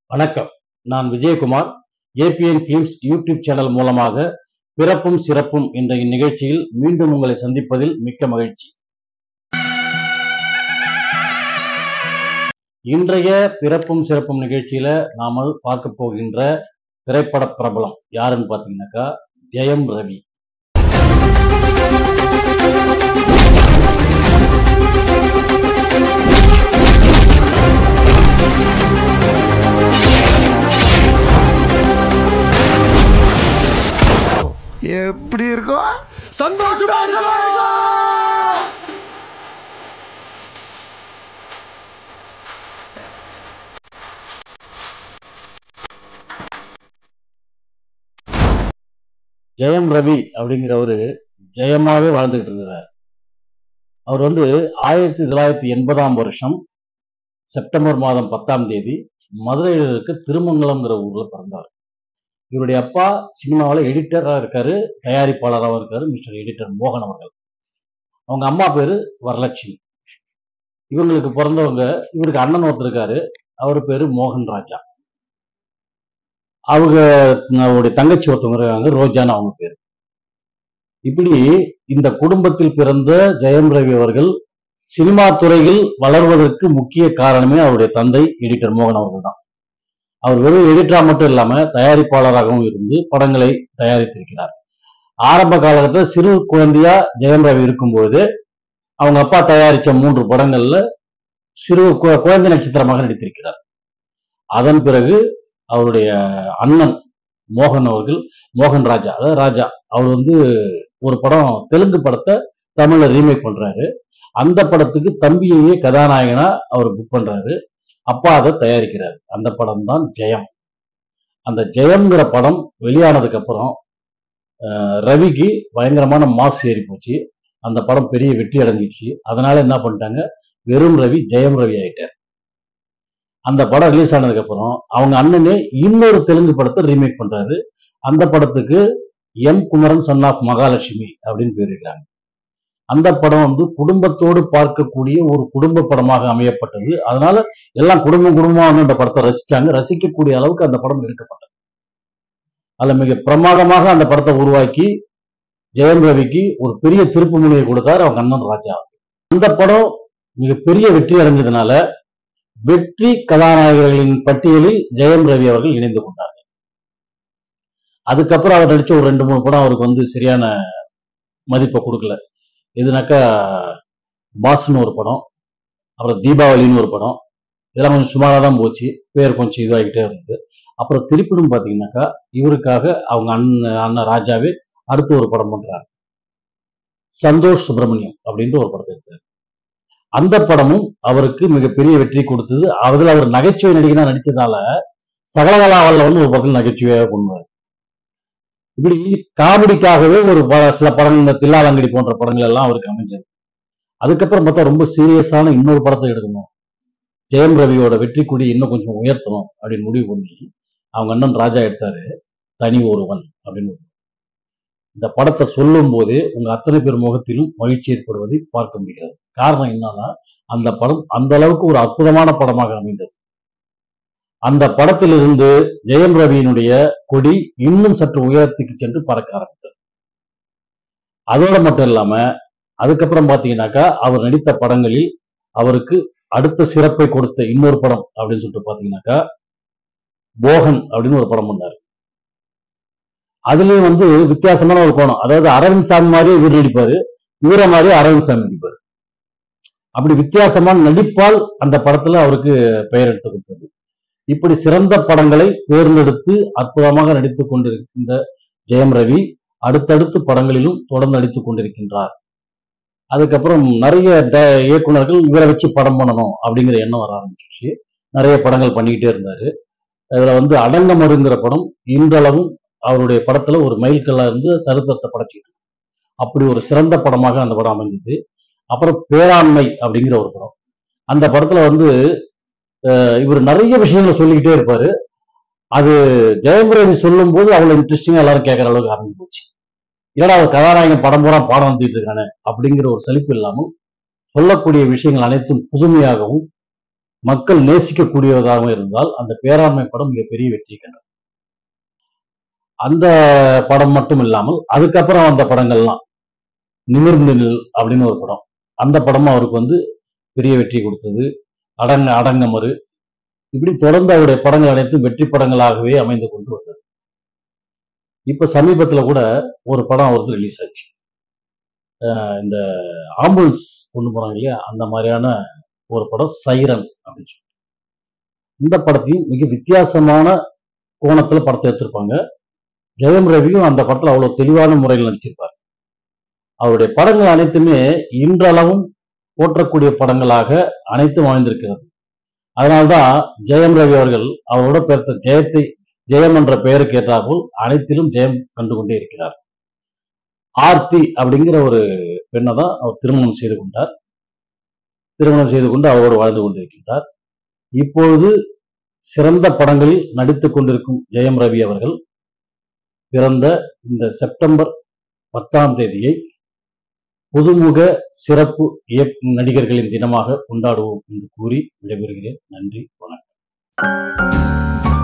வணக்கம் நான் Vijayakumar ABN films YouTube channel மூலமாக பிறப்பும் சிறப்பும் என்ற இந்நிகழ்ச்சியில் மீண்டும் உங்களை சந்திப்பதில் மிக்க மகிழ்ச்சி இன்றைய பிறப்பும் சிறப்பும் நிகழ்ச்சியில நாம பார்க்க போகின்ற திரைப்பட பிரபலம் யாருன்னு பார்த்தீங்கன்னாக்கா ஜெயம் ரவி எப்படி இருக்கும் சந்தோஷமா இருக்கும் ஜெயம் ரவி அப்படிங்கிறவரு ஜெயமாவே வாழ்ந்துகிட்டு இருக்கிறார் அவர் வந்து ஆயிரத்தி தொள்ளாயிரத்தி எண்பதாம் வருஷம் செப்டம்பர் மாதம் பத்தாம் தேதி மதுரையில் இருக்க திருமங்கலம்ங்கிற ஊர்ல பிறந்தார் இவருடைய அப்பா சினிமாவில் எடிட்டரா இருக்காரு தயாரிப்பாளராகவும் இருக்காரு மிஸ்டர் எடிட்டர் மோகன் அவர்கள் அவங்க அம்மா பேரு வரலட்சுமி இவங்களுக்கு பிறந்தவங்க இவருக்கு அண்ணன் ஒருத்தர் இருக்காரு அவர் பேரு மோகன் ராஜா அவங்க அவருடைய தங்கச்சி ஒருத்தவங்க இருக்காங்க ரோஜான்னு அவங்க பேரு இப்படி இந்த குடும்பத்தில் பிறந்த ஜெயம் ரவி அவர்கள் சினிமா துறையில் வளர்வதற்கு முக்கிய காரணமே அவருடைய தந்தை எடிட்டர் மோகன் அவர்கள் தான் அவர் வெறும் எடிட்டரா மட்டும் இல்லாம தயாரிப்பாளராகவும் இருந்து படங்களை தயாரித்திருக்கிறார் ஆரம்ப காலகட்டத்தில் சிறு குழந்தையா ஜெயம் ரவி இருக்கும்போது அவங்க அப்பா தயாரிச்ச மூன்று படங்கள்ல சிறு கு- குழந்தை நட்சத்திரமாக நடித்திருக்கிறார் அதன் பிறகு அவருடைய அண்ணன் மோகன் அவர்கள் மோகன் ராஜா அதாவது ராஜா அவர் வந்து ஒரு படம் தெலுங்கு படத்தை தமிழ்ல ரீமேக் பண்றாரு அந்த படத்துக்கு தம்பியையே கதாநாயகனா அவர் புக் பண்றாரு அப்பா அதை தயாரிக்கிறார் அந்த படம் தான் ஜெயம் அந்த ஜெயம்ங்கிற படம் வெளியானதுக்கு அப்புறம் அஹ், ரவிக்கு பயங்கரமான மாஸ் ஏறி போச்சு அந்த படம் பெரிய வெற்றி அடைஞ்சிச்சு அதனால என்ன பண்ணிட்டாங்க வெறும் ரவி ஜெயம் ரவி ஆயிட்டார் அந்த படம் ரிலீஸ் ஆனதுக்கு அப்புறம் அவங்க அண்ணனே இன்னொரு தெலுங்கு படத்தை ரீமேக் பண்றாரு அந்த படத்துக்கு M Kumaran son of Mahalakshmi அப்படின்னு பேர் வைக்கிறாங்க அந்த படம் வந்து குடும்பத்தோடு பார்க்கக்கூடிய ஒரு குடும்ப படமாக அமையப்பட்டது அதனால எல்லாம் குடும்பம் குடும்பமா வந்து அந்த படத்தை ரசிச்சாங்க ரசிக்கக்கூடிய அளவுக்கு அந்த படம் எடுக்கப்பட்டது அதுல மிக பிரமாதமாக அந்த படத்தை உருவாக்கி ஜெயம் ரவிக்கு ஒரு பெரிய திருப்பு முனையை கொடுத்தார் அவங்க அண்ணன் ராஜா அந்த படம் மிகப்பெரிய வெற்றி அடைஞ்சதுனால வெற்றி கதாநாயகர்களின் பட்டியலில் ஜெயம் ரவி அவர்கள் இணைந்து கொண்டார் அதுக்கப்புறம் அவர் நடிச்ச ஒரு ரெண்டு மூணு படம் அவருக்கு வந்து சரியான மதிப்பை கொடுக்கல எதுனாக்கா பாஸ்னு ஒரு படம் அப்புறம் தீபாவளின்னு ஒரு படம் இதெல்லாம் கொஞ்சம் சுமாராக தான் போச்சு பேர் கொஞ்சம் இதுவாகிட்டே இருந்தது அப்புறம் திருப்பிடும் பார்த்தீங்கன்னாக்கா இவருக்காக அவங்க அண்ணன் அண்ணன் ராஜாவே அடுத்து ஒரு படம் பண்றாங்க சந்தோஷ் சுப்பிரமணியம் அப்படின்ற ஒரு படத்தை எடுத்தார் அந்த படமும் அவருக்கு மிகப்பெரிய வெற்றி கொடுத்தது அதில் அவர் நகைச்சுவை நடிகனா நடிச்சதால சகலகலாவல்ல வந்து ஒரு படத்தில் நகைச்சுவையாக பண்ணுவார் இப்படி காமெடிக்காகவே ஒரு ப- சில படங்கள் இந்த தில்லாலங்கடி போன்ற படங்கள் எல்லாம் அவருக்கு அமைஞ்சது அதுக்கப்புறம் பார்த்தா ரொம்ப சீரியஸான இன்னொரு படத்தை எடுக்கணும் ஜெயம் ரவியோட வெற்றி கொடி இன்னும் கொஞ்சம் உயர்த்தணும் அப்படின்னு முடிவு பண்ணி அவங்க அண்ணன் ராஜா எடுத்தாரு தனி ஒருவன் அப்படின்னு ஒரு இந்த படத்தை சொல்லும் போதே உங்க அத்தனை பேர் முகத்திலும் மகிழ்ச்சி ஏற்படுவதை பார்க்க முடிகிறது காரணம் என்னன்னா அந்த படம் அந்த அளவுக்கு ஒரு அற்புதமான படமாக அமைந்தது அந்த படத்திலிருந்து ஜெயம் ரவியினுடைய கொடி இன்னும் சற்று உயரத்துக்கு சென்று பறக்க ஆரம்பித்தது அதோட மட்டும் இல்லாம அதுக்கப்புறம் பாத்தீங்கன்னாக்கா அவர் நடித்த படங்களில் அவருக்கு அடுத்த சிறப்பை கொடுத்த இன்னொரு படம் அப்படின்னு சொல்லிட்டு பாத்தீங்கன்னாக்கா போகன் அப்படின்னு ஒரு படம் பண்ணார் அதுலயும் வந்து வித்தியாசமான ஒரு கோணம் அதாவது அரவிந்த் சாமி மாதிரியே இவர் நடிப்பாரு இவரை மாதிரியே அரவிந்த் சாமி நடிப்பாரு அப்படி வித்தியாசமான நடிப்பால் அந்த படத்துல அவருக்கு பெயர் எடுத்து கொடுத்தது இப்படி சிறந்த படங்களை தேர்ந்தெடுத்து அற்புதமாக நடித்துக் கொண்டிருக்கின்ற ஜெயம் ரவி அடுத்தடுத்து படங்களிலும் தொடர்ந்து நடித்துக் கொண்டிருக்கின்றார் அதுக்கப்புறம் நிறைய ட- இயக்குனர்கள் இவரை வச்சு படம் பண்ணணும் அப்படிங்கிற எண்ணம் வர ஆரம்பிச்சிச்சு நிறைய படங்கள் பண்ணிக்கிட்டே இருந்தாரு அதுல வந்து அடங்கமருங்கிற படம் இன்றளவும் அவருடைய படத்துல ஒரு மைல்கல்லா இருந்து சரித்திரத்தை படைச்சிட்டு இருக்கு. அப்படி ஒரு சிறந்த படமாக அந்த படம் அமைஞ்சது அப்புறம் பேராண்மை அப்படிங்கிற ஒரு படம் அந்த படத்துல வந்து அஹ், இவர் நிறைய விஷயங்களை சொல்லிக்கிட்டே இருப்பாரு அது ஜெயம் ரவி சொல்லும் போது அவ்வளவு இன்ட்ரெஸ்டிங்கா எல்லாரும் கேட்கற அளவுக்கு ஆரம்பிச்சு போச்சு ஏன்னா அவர் கதாநாயகன் படம் பூரா பாடம் நடத்திட்டு இருக்கானே அப்படிங்கிற ஒரு சலிப்பு இல்லாமல் சொல்லக்கூடிய விஷயங்கள் அனைத்தும் புதுமையாகவும் மக்கள் நேசிக்கக்கூடியதாக இருந்தால் அந்த பேராண்மை படம் மிகப்பெரிய வெற்றி கண்டது அந்த படம் மட்டும் இல்லாமல் அதுக்கப்புறம் வந்த படங்கள்லாம் நிமிர்ந்து நில் அப்படின்னு ஒரு படம் அந்த படமும் அவருக்கு வந்து பெரிய வெற்றி கொடுத்தது அடங்க அடங்கமறு இப்படி தொடர்ந்து அவருடைய படங்கள் அனைத்தும் வெற்றி படங்களாகவே அமைந்து கொண்டு வந்தது இப்ப சமீபத்துல கூட ஒரு படம் அவருக்கு ரிலீஸ் ஆச்சு அஹ் இந்த ஆம்புலன்ஸ் கொண்டு போறாங்க இல்லையா அந்த மாதிரியான ஒரு படம் சைரன் அப்படின்னு சொல்லி இந்த படத்தையும் மிக வித்தியாசமான கோணத்துல படத்தை எடுத்திருப்பாங்க ஜெயம் ரவியும் அந்த படத்துல அவ்வளவு தெளிவான முறையில் நடிச்சிருப்பார் அவருடைய படங்கள் அனைத்துமே இன்றளவும் போற்றக்கூடிய படங்களாக அனைத்தும் அமைந்திருக்கிறது அதனால்தான் ஜெயம் ரவி அவர்கள் அவரோட பெருத்த ஜெயத்தை ஜெயம் என்ற பெயருக்கு ஏற்றாற்போல் அனைத்திலும் ஜெயம் கண்டு கொண்டே இருக்கிறார் ஆர்த்தி அப்படிங்கிற ஒரு பெண்ணை தான் அவர் திருமணம் செய்து கொண்டார் திருமணம் செய்து கொண்டு அவரோடு வாழ்ந்து கொண்டிருக்கின்றார் இப்பொழுது சிறந்த படங்களில் நடித்துக் கொண்டிருக்கும் ஜெயம் ரவி அவர்கள் பிறந்த இந்த செப்டம்பர் பத்தாம் தேதியை புதுமுக சிறப்பு இயக் நடிகர்களின் தினமாக கொண்டாடுவோம் என்று கூறி விடைபெறுகிறேன் நன்றி வணக்கம்